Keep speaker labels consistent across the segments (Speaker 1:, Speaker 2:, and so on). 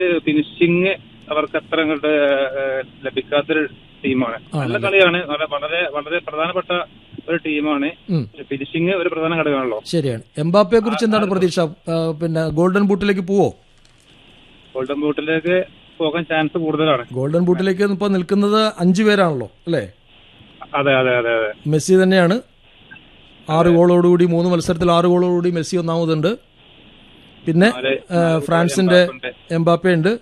Speaker 1: Finishing അവർക്ക് അത്ര അങ്ങോട്ട് ഏഹ്, ലഭിക്കാത്തൊരു ടീമാണ് നല്ല കളിയാണ് വളരെ വളരെ വളരെ പ്രധാനപ്പെട്ട ഒരു ടീമാണ്
Speaker 2: ഉം.
Speaker 1: ഫിനിഷിങ് ഒരു പ്രധാന ഘടകമാണല്ലോ
Speaker 2: ശരിയാണ് എംബാപ്പയെ കുറിച്ച് എന്താണ് പ്രതീക്ഷ ആ, പിന്നെ ഗോൾഡൻ ബൂട്ടിലേക്ക് പോവോ
Speaker 1: ഗോൾഡൻ ബൂട്ടിലേക്ക് പോകാൻ ചാൻസ് കൂടുതലാണ്
Speaker 2: ഗോൾഡൻ ബൂട്ടിലേക്ക് ഇപ്പൊ നിൽക്കുന്നത് അഞ്ചു പേരാണല്ലോ അല്ലേ
Speaker 1: അതെ അതെ അതെ അതെ
Speaker 2: മെസ്സി തന്നെയാണ് ആറ് ഗോളോടുകൂടി മൂന്ന് മത്സരത്തിൽ ആറ് ഗോളോടുകൂടി മെസ്സി ഒന്നാമതുണ്ട് പിന്നെ
Speaker 1: നാല്
Speaker 2: ആ, ഫ്രാൻസിന്റെ
Speaker 1: ഉണ്ട്.
Speaker 2: എംബാപ്പെ ഉണ്ട്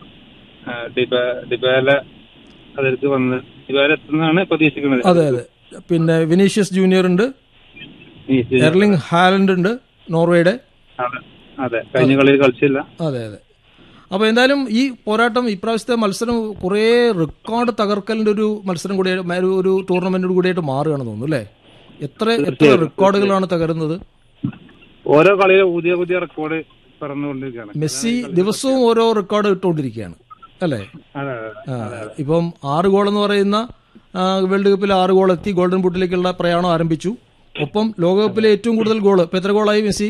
Speaker 1: ആ, ഡിബ- ഡിബാല അതിലേക്ക് വന്ന് ഡിബാല എത്തുന്നതാണ് പ്രതീക്ഷിക്കുന്നത്
Speaker 2: അതെ അതെ പിന്നെ വിനീഷ്യസ് ജൂനിയർ ഉണ്ട്
Speaker 1: ഈ സീസൺ.
Speaker 2: എർലിംഗ് ഹാലൻഡ് ഉണ്ട് നോർവേയുടെ
Speaker 1: അതെ അതെ കഴിഞ്ഞ കളിയിൽ കളിച്ചില്ല
Speaker 2: അതെ അതെ അപ്പോൾ എന്തായാലും ഈ പോരാട്ടം ഇപ്രാവശ്യത്തെ മത്സരം കുറേ റെക്കോർഡ് തകർക്കലിന്റെ ഒരു മത്സരം കൂടി ഒരു ടൂർണമെന്റ് കൂടിയായിട്ട് മാറുകയാണെന്ന് തോന്നുന്നു അല്ലേ എത്ര എത്ര റെക്കോർഡുകളാണ് തകരുന്നത്
Speaker 1: ഓരോ കളിയിലും പുതിയ പുതിയ റെക്കോർഡ് പിറന്നുകൊണ്ടിരിക്കുകയാണ്
Speaker 2: മെസ്സി ദിവസവും ഓരോ റെക്കോർഡ് ഇട്ടുകൊണ്ടിരിക്കുകയാണ് അല്ലേ
Speaker 1: അതെ
Speaker 2: ആ, ഇപ്പം ആറ് ഗോൾ എന്ന് പറയുന്ന ആ, വേൾഡ് കപ്പിൽ ആറ് ഗോൾ എത്തി ഗോൾഡൻ ബൂട്ടിലേക്കുള്ള പ്രയാണം ആരംഭിച്ചു ഒപ്പം ലോകകപ്പിലെ ഏറ്റവും കൂടുതൽ ഗോൾ ഇപ്പൊ എത്ര ഗോളായി മെസ്സി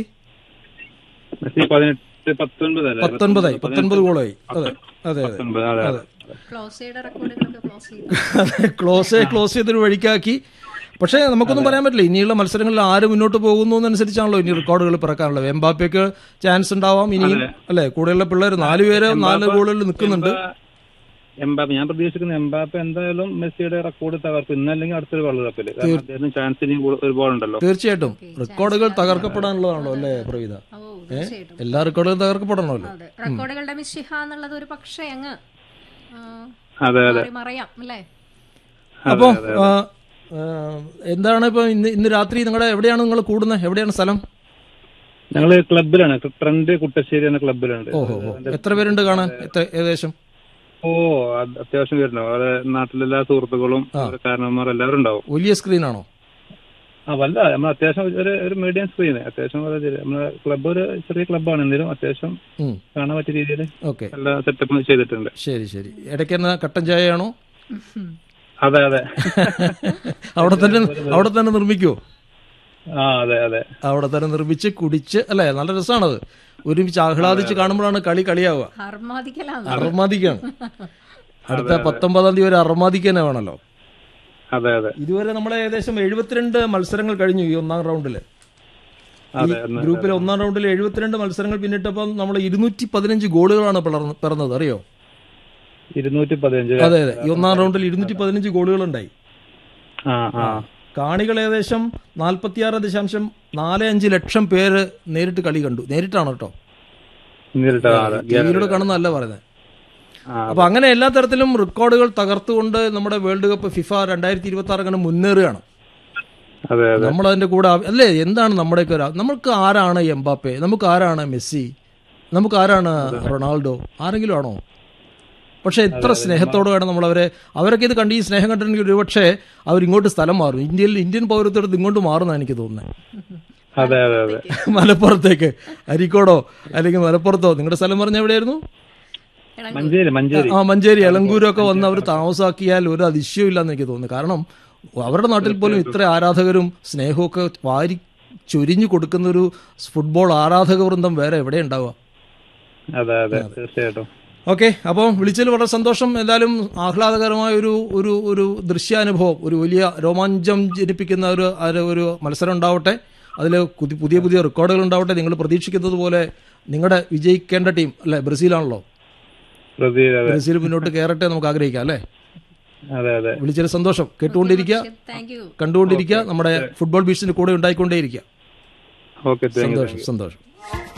Speaker 1: മെസ്സി പതിനെട്ട് പത്തൊൻപത് അല്ലേ
Speaker 2: പത്തൊൻപതായി പത്തൊൻപത് ഗോളായി അതെ അതെ അതെ
Speaker 1: പത്തൊൻപത് അതെ അതെ
Speaker 3: ക്ലോസയുടെ റെക്കോർഡുകളൊക്കെ ക്ലോസ് ചെയ്തു
Speaker 2: അതെ ക്ലോസ് ക്ലോസ് ചെയ്തൊരു വഴിക്കാക്കി പക്ഷേ നമുക്കൊന്നും പറയാൻ പറ്റില്ല ഇനിയുള്ള മത്സരങ്ങളിൽ ആര് മുന്നോട്ട് പോകുന്നു എന്നനുസരിച്ചാണല്ലോ ഇനി റെക്കോർഡുകൾ പിറക്കാനുള്ളത് എംബാപ്പയ്ക്ക് ചാൻസ് ഉണ്ടാവാം ഇനിയും അല്ലെ കൂടെയുള്ള പിള്ളേർ നാല് പേര് നാല് ഗോളുകളിൽ നിൽക്കുന്നുണ്ട്
Speaker 1: എംബാപ്പ ഞാൻ പ്രതീക്ഷിക്കുന്ന എംബാപ്പ എന്തായാലും മെസ്സിയുടെ റെക്കോർഡ് തകർക്കും ഇന്നല്ലെങ്കിൽ അടുത്തൊരു വേൾഡ് കപ്പിൽ കാരണം അദ്ദേഹത്തിന് ചാൻസ് ഇനി കൂ- ഒരുപാട് ഉണ്ടല്ലോ
Speaker 2: തീർച്ചയായിട്ടും റെക്കോർഡുകൾ തകർക്കപ്പെടാനുള്ളതാണല്ലോ അല്ലേ പ്രവീത
Speaker 3: ഓ തീർച്ചയായിട്ടും
Speaker 2: എല്ലാ റെക്കോർഡുകളും തകർക്കപ്പെടണമല്ലോ
Speaker 3: അതെ റെക്കോർഡുകളുടെ മിശിഹ എന്നുള്ളത് ഒരു പക്ഷേ അങ്ങ് ആ,
Speaker 1: അതെ അതെ
Speaker 3: മാറി മറയാം അല്ലേ
Speaker 2: അപ്പോ ആ, ആ, എന്താണ് ഇപ്പൊ ഇന്ന് ഇന്ന് രാത്രി നിങ്ങളുടെ എവിടെയാണ് നിങ്ങൾ കൂടുന്നത് എവിടെയാണ് സ്ഥലം
Speaker 1: ഞങ്ങള് ക്ലബിലാണ് ട്രെൻഡ് കുട്ടശ്ശേരി എന്ന ക്ലബിലുണ്ട്
Speaker 2: ഓഹോ ഓ. എത്ര പേരുണ്ട് കാണാൻ എത്ര ഏകദേശം
Speaker 1: ഓ അത് അത്യാവശ്യം വരുന്നുണ്ടാവും അവരെ നാട്ടിലെല്ലാ സുഹൃത്തുക്കളും അവരെ കാരണവന്മാർ എല്ലാവരും ഉണ്ടാവും
Speaker 2: വലിയ സ്ക്രീനാണോ
Speaker 1: ആ വല്ല നമ്മൾ അത്യാവശ്യം ഒരു ഒരു മീഡിയം സ്ക്രീൻ അത്യാവശ്യം വളരെ ചെറിയ- നമ്മളെ ക്ലബ്ബ് ഒരു ചെറിയ ക്ലബ്ബാണ് എന്തെങ്കിലും അത്യാവശ്യം
Speaker 2: ഉം.
Speaker 1: കാണാൻ പറ്റിയ രീതിയിൽ
Speaker 2: ഓക്കെ
Speaker 1: എല്ലാ സെറ്റപ്പും ചെയ്തിട്ടുണ്ട്
Speaker 2: ശരി ശരി ഇടയ്ക്ക് എന്നാ കട്ടൻ ചായയാണോ
Speaker 1: അതെ അതെ
Speaker 2: അവിടെ തന്നെ അവിടെ തന്നെ നിർമ്മിക്കുവോ
Speaker 1: ആ അതെ അതെ
Speaker 2: അവിടെ തന്നെ നിർമ്മിച്ച് കുടിച്ച് അല്ലേ നല്ല രസമാണത് ഒരുമിച്ച് ആഹ്ലാദിച്ച് കാണുമ്പോഴാണ് കളി കളിയാവുക
Speaker 3: ഹർമാദിക്കലാണ്
Speaker 2: അർമാദിക്കാണ് അടുത്ത പത്തൊമ്പതാം തീയതി വരെ അർമാദിക്കന്നെ വേണമല്ലോ
Speaker 1: അതെ അതെ
Speaker 2: ഇതുവരെ നമ്മളെ ഏകദേശം എഴുപത്തിരണ്ട് മത്സരങ്ങൾ കഴിഞ്ഞു ഈ ഒന്നാം റൗണ്ടില് ഈ
Speaker 1: അതെ എന്ന്
Speaker 2: ഗ്രൂപ്പിലെ ഒന്നാം റൗണ്ടിൽ എഴുപത്തിരണ്ട് മത്സരങ്ങൾ പിന്നിട്ടപ്പോൾ നമ്മൾ ഇരുന്നൂറ്റി പതിനഞ്ച് ഗോളുകളാണ് പിളർന്ന് പിറന്നത് അറിയോ
Speaker 1: ഇരുന്നൂറ്റി പതിനഞ്ച്
Speaker 2: അതെ അതെ ഈ ഒന്നാം റൗണ്ടിൽ ഇരുന്നൂറ്റി പതിനഞ്ച് ഗോളുകൾ ഉണ്ടായി
Speaker 1: ആ ആ
Speaker 2: കാണികൾ ഏകദേശം നാൽപ്പത്തിയാറ് ദശാംശം നാല് അഞ്ച് ലക്ഷം പേര് നേരിട്ട് കളി കണ്ടു നേരിട്ടാണ് കേട്ടോ
Speaker 1: നേരിട്ട് ആ, അതെ
Speaker 2: ടിവിയിലൂടെ കാണുന്നതല്ല പറയുന്നത്
Speaker 1: ആ,
Speaker 2: അപ്പൊ അങ്ങനെ എല്ലാ തരത്തിലും റെക്കോർഡുകൾ തകർത്തുകൊണ്ട് നമ്മുടെ വേൾഡ് കപ്പ് ഫിഫ രണ്ടായിരത്തി ഇരുപത്തി ആറ് അങ്ങനെ മുന്നേറുകയാണ്
Speaker 1: അതെ അതെ
Speaker 2: നമ്മൾ അതിന്റെ കൂടെ ആ- അല്ലേ എന്താണ് നമ്മുടെയൊക്കെ ഒരു നമുക്ക് ആരാണ് എംബാപ്പെ നമുക്ക് ആരാണ് മെസ്സി നമുക്ക് ആരാണ് റൊണാൾഡോ ആരെങ്കിലും ആണോ പക്ഷെ എത്ര സ്നേഹത്തോടെയാണ് നമ്മൾ അവരെ അവരൊക്കെ ഇത് കണ്ട് ഈ സ്നേഹം കണ്ടിട്ടുണ്ടെങ്കിൽ ഒരുപക്ഷെ അവരിങ്ങോട്ട് സ്ഥലം മാറും ഇന്ത്യയിൽ ഇന്ത്യൻ പൗരത്വത്തിൽ ഇങ്ങോട്ട് മാറുന്നതാണ് എനിക്ക് തോന്നുന്നത്
Speaker 1: അതെ അതെ അതെ
Speaker 2: മലപ്പുറത്തേക്ക് അരിക്കോടോ അല്ലെങ്കിൽ മലപ്പുറത്തോ നിങ്ങളുടെ സ്ഥലം പറഞ്ഞ എവിടെയായിരുന്നു
Speaker 1: മഞ്ചേരി മഞ്ചേരി
Speaker 2: ആ മഞ്ചേരി എളങ്കൂരൊക്കെ വന്ന് അവർ താമസാക്കിയാൽ ഒരു അതിശയവും ഇല്ലെന്ന് എനിക്ക് തോന്നുന്നു കാരണം അവരുടെ നാട്ടിൽ പോലും ഇത്ര ആരാധകരും സ്നേഹവും ഒക്കെ വാരി ചൊരിഞ്ഞു കൊടുക്കുന്ന ഒരു ഫുട്ബോൾ ആരാധക വൃന്ദം വേറെ എവിടെ ഉണ്ടാവുക
Speaker 1: അതെ അതെ തീർച്ചയായിട്ടും
Speaker 2: ഓക്കെ അപ്പോൾ വിളിച്ചതിൽ വളരെ സന്തോഷം എന്തായാലും ആഹ്ലാദകരമായ ഒരു ഒരു ഒരു ദൃശ്യാനുഭവം ഒരു വലിയ രോമാഞ്ചം ജനിപ്പിക്കുന്ന ഒരു ഒരു- ഒരു മത്സരം ഉണ്ടാവട്ടെ അതിൽ പുതിയ പുതിയ റെക്കോർഡുകൾ ഉണ്ടാവട്ടെ നിങ്ങൾ പ്രതീക്ഷിക്കുന്നത് പോലെ നിങ്ങളുടെ വിജയിക്കേണ്ട ടീം അല്ലെ ബ്രസീലാണല്ലോ
Speaker 1: പ്രതി അതെ
Speaker 2: ബ്രസീൽ മുന്നോട്ട് കയറട്ടെ നമുക്ക് ആഗ്രഹിക്കാം അല്ലേ
Speaker 1: അതെ അതെ
Speaker 2: വിളിച്ചതിൽ സന്തോഷം കേട്ടുകൊണ്ടിരിക്കുക
Speaker 3: താങ്ക് യു
Speaker 2: കണ്ടുകൊണ്ടിരിക്കുക നമ്മുടെ ഫുട്ബോൾ ബീച്ചിന്റെ കൂടെ ഉണ്ടായിക്കൊണ്ടേയിരിക്കുക
Speaker 1: ഓക്കെ താങ്ക് യു
Speaker 2: സന്തോഷം സന്തോഷം